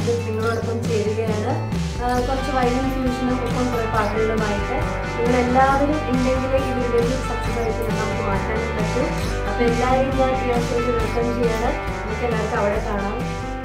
വീണ്ടും നിങ്ങളോടൊപ്പം ചേരുകയാണ് ആ, കുറച്ച് വൈദ്യുതി ഫ്യൂഷനും ഒപ്പം കുറേ പാട്ടുകളുമായിട്ട് നിങ്ങൾ എല്ലാവരും ഉണ്ടെങ്കിൽ ഈ വീഡിയോയിൽ സക്സസ് ആയിട്ട് നമുക്ക് മാറ്റാനും പറ്റും അപ്പോൾ എല്ലാവരും ഞാൻ ഈ ഷോയിൽ വെൽക്കം ചെയ്യാണ് നമുക്ക് എല്ലാവർക്കും അവിടെ കാണാം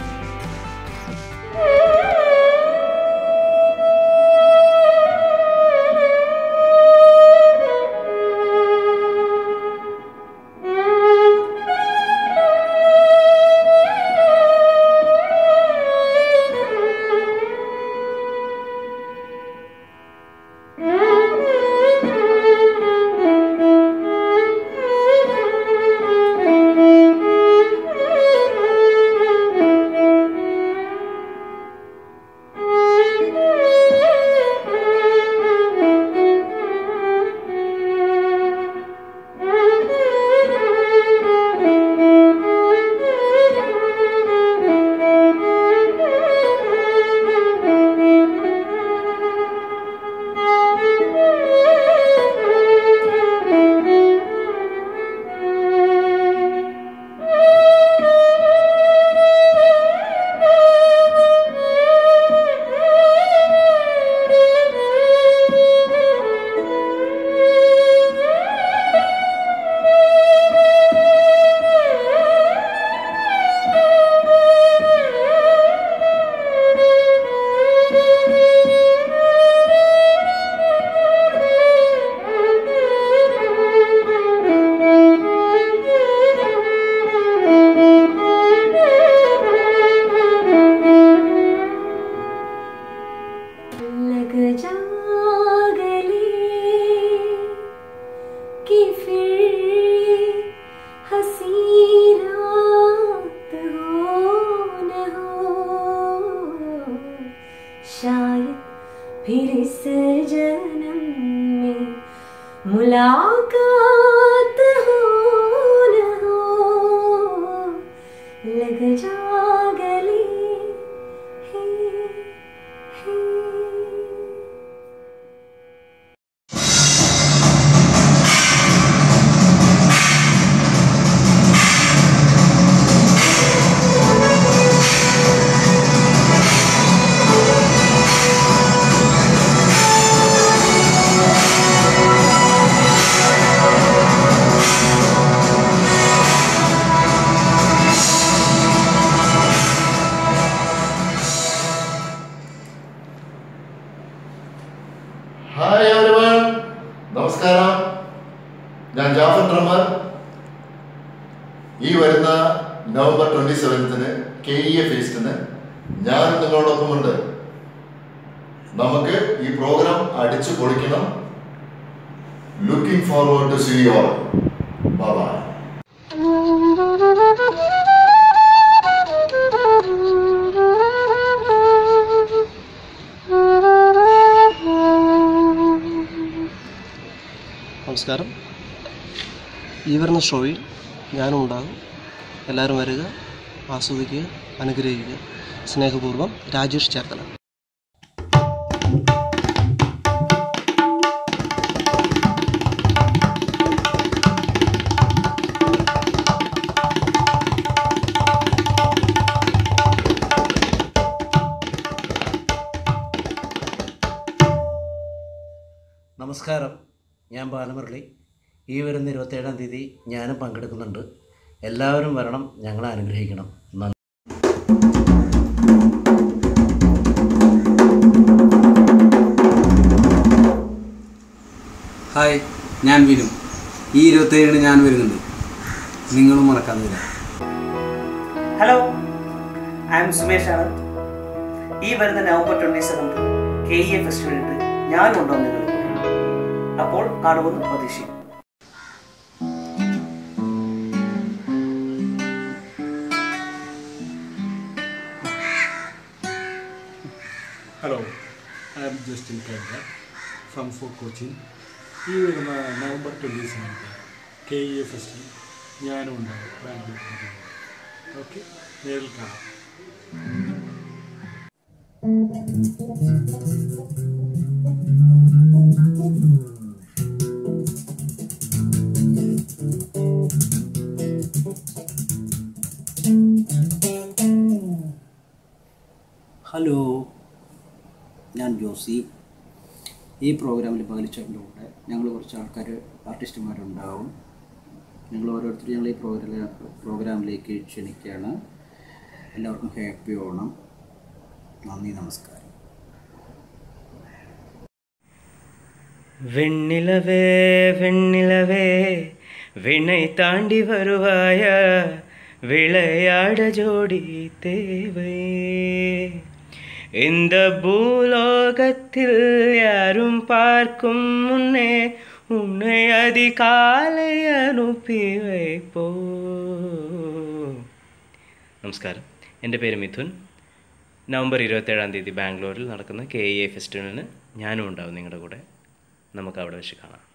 लग जा गले कि फिर हंसी रात हो न हो शायद फिर इस जन्म में मुलाकात हो न हो लग जा गले हे हे ഹായ് എവരിവൺ നമസ്കാരം ഞാൻ ജാഫർ ഡ്രമർ ഈ വരുന്ന നവംബർ ട്വന്റി സെവൻത്തിന് കെ ഇ എ ഫീസ്റ്റിന് ഞാൻ നിങ്ങളോടൊപ്പമുണ്ട് നമുക്ക് ഈ പ്രോഗ്രാം അടിച്ചു പൊളിക്കണം looking forward to see your bye നമസ്കാരം ഈ വരുന്ന ഷോയിൽ ഞാനും ഉണ്ടാകും എല്ലാവരും വരിക ആസ്വദിക്കുക അനുഗ്രഹിക്കുക സ്നേഹപൂർവ്വം രാജേഷ് ചേർത്തല നമസ്കാരം ഞാൻ ബാലമുരളി ഈ വരുന്ന ഇരുപത്തേഴാം തീയതി ഞാനും പങ്കെടുക്കുന്നുണ്ട് എല്ലാവരും വരണം ഞങ്ങളെ അനുഗ്രഹിക്കണം നന്ദി ഹായ് ഞാൻ വിനു ഈ ഇരുപത്തേഴിന് ഞാൻ വരുന്നുണ്ട് നിങ്ങളും മറക്കാതെ വരാം ഹലോ ഐ എം സുമേഷ് ആണ് ഈ വരുന്ന November twenty seventh K E A ഫെസ്റ്റിവലിട്ട് ഞാനുണ്ടോ നിങ്ങൾ അപ്പോൾ കാണുമെന്ന് പ്രതീക്ഷിക്കും hello I am Justin kinda from four coaching ഈ വരുന്ന നവംബർ twenty seventh K E A ഫെസ്റ്റിൽ ഞാനും ഉണ്ടാവും ബാംഗ്ലൂർ ഓക്കെ നേരിൽ കാണാം ഹലോ ഞാൻ ജോസി ഈ പ്രോഗ്രാമിൽ പകലിച്ചേട്ടൻ്റെ കൂടെ ഞങ്ങൾ കുറച്ച് ആൾക്കാർ ആർട്ടിസ്റ്റുമാരുണ്ടാവും ഞങ്ങൾ ഓരോരുത്തരും ഞങ്ങൾ ഈ പ്രോഗ്രാം പ്രോഗ്രാമിലേക്ക് ക്ഷണിക്കുകയാണ് എല്ലാവർക്കും ഹാപ്പി ഓണം നന്ദി നമസ്കാരം வெண்ணிலவே வெண்ணிலவே விண்ணை தாண்டி வருவாய விளையாட ஜோடி தேவை இந்த பூலோகத்தில் யாரும் பார்க்கும் முன்னே உன்னை அதிகாலை അനുപ്പി வைப்போ നമസ്കാരം എൻ്റെ പേര് മിഥുൻ നവംബർ ഇരുപത്തേഴാം തീയതി ബാംഗ്ലൂരിൽ നടക്കുന്ന കെ ഇ എ ഫെസ്റ്റിവലിന് ഞാനും ഉണ്ടാവും നിങ്ങളുടെ കൂടെ നമുക്ക് അവിടെ വെച്ച് കാണാം